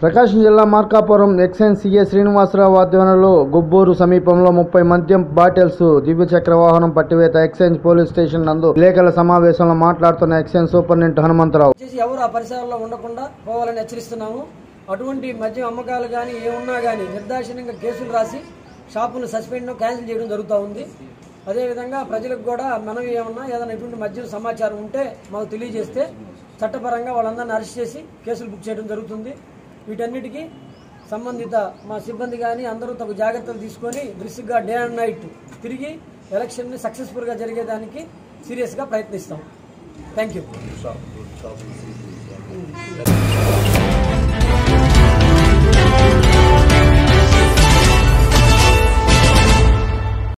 ప్రకాశం జిల్లా Markapuram excise CA Srinivasarao ఆధ్వర్యంలో గుబ్బూరు సమీపంలో ముప్పై మద్యం బాటిల్స్ ద్విచక్ర వాహనం పట్టివేత ఎక్సైజ్ పోలీస్ స్టేషన్ నందు విలేకరుల సమావేశంలో మాట్లాడుతున్న ఎక్సైజ్ సూపరింటెండెంట్ హనుమంతరావు వచ్చేసి ఎవరు ఆ పరిసరాల్లో ఉండకుండా పోవాలని హెచ్చరిస్తున్నాము అటువంటి మద్యం అమ్మకాలు కానీ ఏమున్నా కానీ నిర్దాక్షిణ్యంగా కేసులు రాసి షాపులు సస్పెండ్ క్యాన్సిల్ చేయడం జరుగుతూ ఉంది అదేవిధంగా ప్రజలకు కూడా మనం ఏమన్నా ఏదైనా ఇటువంటి మద్యం సమాచారం ఉంటే మాకు తెలియజేస్తే చట్టపరంగా వాళ్ళందరినీ అరెస్ట్ చేసి కేసులు బుక్ చేయడం జరుగుతుంది వీటన్నిటికీ సంబంధిత మా సిబ్బంది కానీ అందరూ తగు జాగ్రత్తలు తీసుకొని బ్రిస్క్గా డే అండ్ నైట్ తిరిగి ఎలక్షన్ని సక్సెస్ఫుల్గా జరిగేదానికి సీరియస్గా ప్రయత్నిస్తాం థ్యాంక్ యూ